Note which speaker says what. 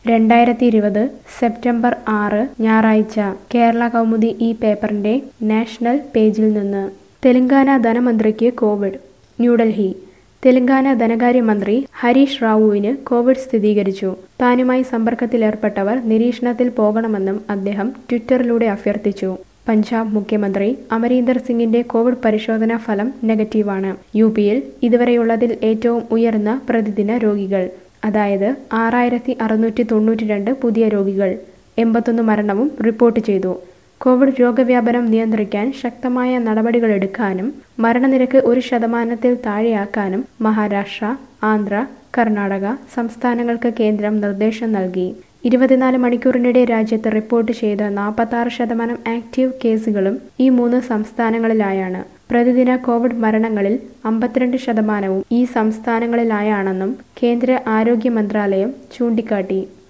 Speaker 1: രണ്ടായിരത്തി ഇരുപത് സെപ്റ്റംബർ ആറ് ഞായറാഴ്ച കേരള കൗമുദി ഈ പേപ്പറിന്റെ നാഷണൽ പേജിൽ നിന്ന് തെലങ്കാന ധനമന്ത്രിക്ക് കോവിഡ് ന്യൂഡൽഹി തെലങ്കാന ധനകാര്യമന്ത്രി ഹരീഷ് റാവുവിന് കോവിഡ് സ്ഥിരീകരിച്ചു താനുമായി സമ്പർക്കത്തിലേർപ്പെട്ടവർ നിരീക്ഷണത്തിൽ പോകണമെന്നും അദ്ദേഹം ട്വിറ്ററിലൂടെ അഭ്യർത്ഥിച്ചു പഞ്ചാബ് മുഖ്യമന്ത്രി അമരീന്ദർ സിംഗിന്റെ കോവിഡ് പരിശോധനാ ഫലം നെഗറ്റീവാണ് യു പിയിൽ ഇതുവരെയുള്ളതിൽ ഏറ്റവും ഉയർന്ന പ്രതിദിന രോഗികൾ അതായത് ആറായിരത്തി അറുന്നൂറ്റി തൊണ്ണൂറ്റി രണ്ട് പുതിയ രോഗികൾ എൺപത്തൊന്ന് മരണവും റിപ്പോർട്ട് ചെയ്തു കോവിഡ് രോഗവ്യാപനം നിയന്ത്രിക്കാൻ ശക്തമായ നടപടികളെടുക്കാനും മരണനിരക്ക് ഒരു ശതമാനത്തിൽ താഴെയാക്കാനും മഹാരാഷ്ട്ര ആന്ധ്ര കർണാടക സംസ്ഥാനങ്ങൾക്ക് കേന്ദ്രം നിർദ്ദേശം നൽകി ഇരുപത്തിനാല് മണിക്കൂറിനിടെ രാജ്യത്ത് റിപ്പോർട്ട് ചെയ്ത നാൽപ്പത്തി ശതമാനം ആക്റ്റീവ് കേസുകളും ഈ മൂന്ന് സംസ്ഥാനങ്ങളിലായാണ് പ്രതിദിന കോവിഡ് മരണങ്ങളിൽ അമ്പത്തിരണ്ട് ശതമാനവും ഈ സംസ്ഥാനങ്ങളിലായാണെന്നും കേന്ദ്ര ആരോഗ്യ മന്ത്രാലയം ചൂണ്ടിക്കാട്ടി